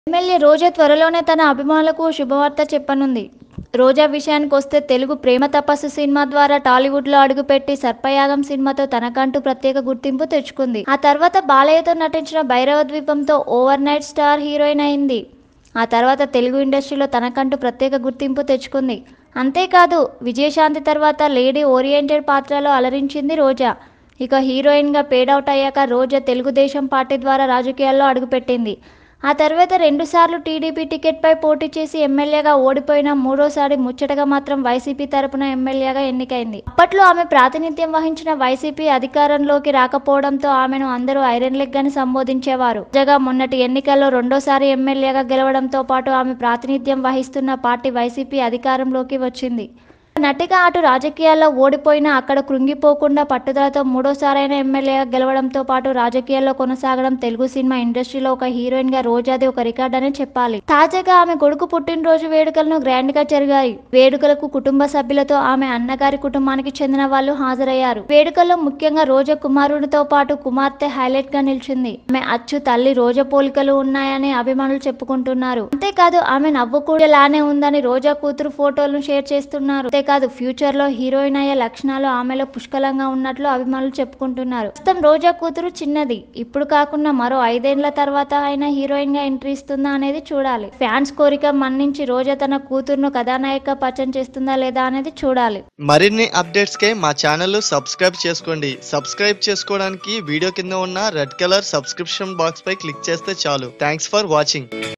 MLA రోజా త్వరలోనే తన అభిమానులకు శుభవార్త చెప్పనుంది రోజా విషయానికి వస్తే తెలుగు ప్రేమ తపస్సు సినిమా ద్వారా టాలీవుడ్ లో అడుగుపెట్టి సర్పయాగం సినిమాతో తనకంటూ ప్రత్యేక గుర్తింపు తెచ్చుకుంది ఆ తర్వాత బాలయ్యతో నటించిన భైరవ ద్వీపంతో ఓవర్ నైట్ స్టార్ హీరోయిన్ అయింది ఆ తర్వాత తెలుగు ఇండస్ట్రీలో తనకంటూ ప్రత్యేక గుర్తింపు తెచ్చుకుంది అంతేకాదు విజయశాంతి తర్వాత లేడీ ఓరియంటెడ్ పాత్రలో అలరించింది రోజా ఇక హీరోయిన్గా పేడౌట్ అయ్యాక రోజా తెలుగుదేశం పార్టీ ద్వారా రాజకీయాల్లో అడుగుపెట్టింది ఆ తర్వాత రెండుసార్లు టీడీపీ టికెట్పై పోటీ చేసి ఎమ్మెల్యేగా ఓడిపోయిన మూడోసారి ముచ్చటగా మాత్రం వైసీపీ తరపున ఎమ్మెల్యేగా ఎన్నికైంది అప్పట్లో ఆమె ప్రాతినిధ్యం వహించిన వైసీపీ అధికారంలోకి రాకపోవడంతో ఆమెను అందరూ ఐరన్ లెగ్ అని సంబోధించేవారు తాజాగా మొన్నటి ఎన్నికల్లో రెండోసారి ఎమ్మెల్యేగా గెలవడంతో పాటు ఆమె ప్రాతినిధ్యం వహిస్తున్న పార్టీ వైసీపీ అధికారంలోకి వచ్చింది నటిగా అటు రాజకీయాల్లో ఓడిపోయినా అక్కడ కృంగిపోకుండా పట్టుదలతో మూడోసారైన ఎమ్మెల్యేగా గెలవడంతో పాటు రాజకీయాల్లో కొనసాగడం తెలుగు సినిమా ఇండస్ట్రీలో ఒక హీరోయిన్ గా రోజాది ఒక రికార్డ్ అనే చెప్పాలి తాజాగా ఆమె కొడుకు పుట్టినరోజు వేడుకలను గ్రాండ్ గా జరిగాయి వేడుకలకు కుటుంబ సభ్యులతో ఆమె అన్నగారి కుటుంబానికి చెందిన వాళ్ళు హాజరయ్యారు వేడుకల్లో ముఖ్యంగా రోజా కుమారునితో పాటు కుమార్తె హైలైట్ గా నిలిచింది ఆమె అచ్చు తల్లి రోజా పోలికలు ఉన్నాయని అభిమానులు చెప్పుకుంటున్నారు అంతేకాదు ఆమె నవ్వు కూడా లానే ఉందని రోజా కూతురు ఫోటోలను షేర్ చేస్తున్నారు అంతేకాదు ఫ్యూచర్ లో హీరోయిన్ అయ్యే లక్షణాలు ఆమెలో పుష్కలంగా ఉన్నట్లు అభిమానులు చెప్పుకుంటున్నారు ప్రస్తుతం రోజా కూతురు చిన్నది ఇప్పుడు కాకుండా మరో ఐదేళ్ల తర్వాత అయినా హీరోయిన్ గా ఎంట్రీ ఇస్తుందా అనేది చూడాలి ఫ్యాన్స్ కోరిక మన్నించి రోజా తన కూతురును కథానాయిక పరిచయం చేస్తుందా లేదా అనేది చూడాలి మరిన్ని అప్డేట్స్కే మా ఛానల్ సబ్స్క్రైబ్ చేసుకోండి సబ్స్క్రైబ్ చేసుకోవడానికి వీడియో కింద ఉన్న రెడ్ కలర్ సబ్స్క్రిప్షన్ బాక్స్ పై క్లిక్ చేస్తే చాలు థ్యాంక్స్ ఫర్ వాచింగ్